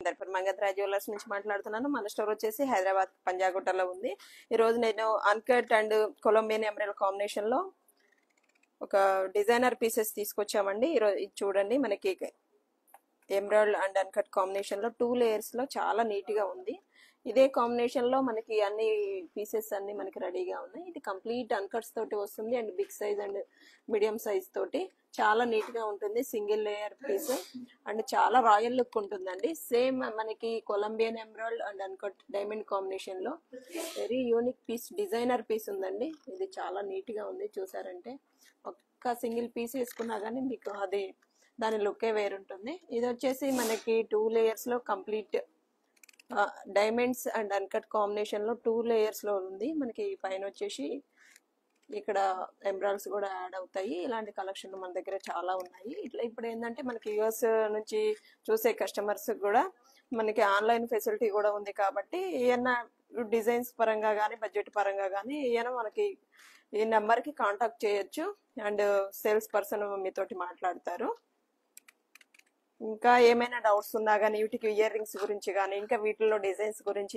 అందరి పేరు మంగత్రా జ్యువెలర్స్ నుంచి మాట్లాడుతున్నాను మన స్టోర్ వచ్చేసి హైదరాబాద్ పంజాగుట్టలో ఉంది ఈ రోజు నేను uncut and Colombian emerald combination లో ఒక డిజైనర్ పీసెస్ తీసుకొచ్చామండి ఈరోజు ఇది చూడండి మనకి ఎమరాల్డ్ అండ్ అన్కట్ కాంబినేషన్ లో టూ లేయర్స్ లో చాలా నీట్ గా ఉంది ఇదే కాంబినేషన్ లో మనకి అన్ని పీసెస్ అన్ని మనకి రెడీగా ఉన్నాయి ఇది కంప్లీట్ అన్కట్స్ తోటి వస్తుంది and big size and medium size తోటి చాలా నీట్ గా ఉంటుంది సింగిల్ లేయర్ పీస్ అండ్ చాలా రాయల్ లుక్ ఉంటుందండి సేమ్ మనకి Colombian emerald and uncut diamond combination లో very unique piece designer piece ఉందండి ఇది చాలా నీట్ గా ఉంది చూసారంటే ఒక్క సింగిల్ పీస్ వేసుకున్నా కానీ మీకు అది దాని లుక్కే వేరుంటుంది ఇది వచ్చేసి మనకి టూ లేయర్స్ లో complete diamonds and uncut combination లో టూ లేయర్స్ లో ఉంది మనకి పైన వచ్చేసి ఇక్కడ ఎమరాల్డ్స్ కూడా యాడ్ అవుతాయి ఇలాంటి కలెక్షన్ మన దగ్గర చాలా ఉన్నాయి ఇట్లా ఇప్పుడు ఏంటంటే మనకి యుఎస్ నుంచి చూసే కస్టమర్స్ కూడా మనకి ఆన్లైన్ ఫెసిలిటీ కూడా ఉంది కాబట్టి ఏమన్నా డిజైన్స్ పరంగా కానీ బడ్జెట్ పరంగా కానీ ఏమైనా మనకి ఈ నెంబర్కి కాంటాక్ట్ చేయొచ్చు అండ్ సేల్స్ పర్సన్ మీతోటి మాట్లాడతారు ఇంకా ఏమైనా డౌట్స్ ఉన్నా కానీ వీటికి ఇయర్ రింగ్స్ గురించి కానీ ఇంకా వీటిలో డిజైన్స్ గురించి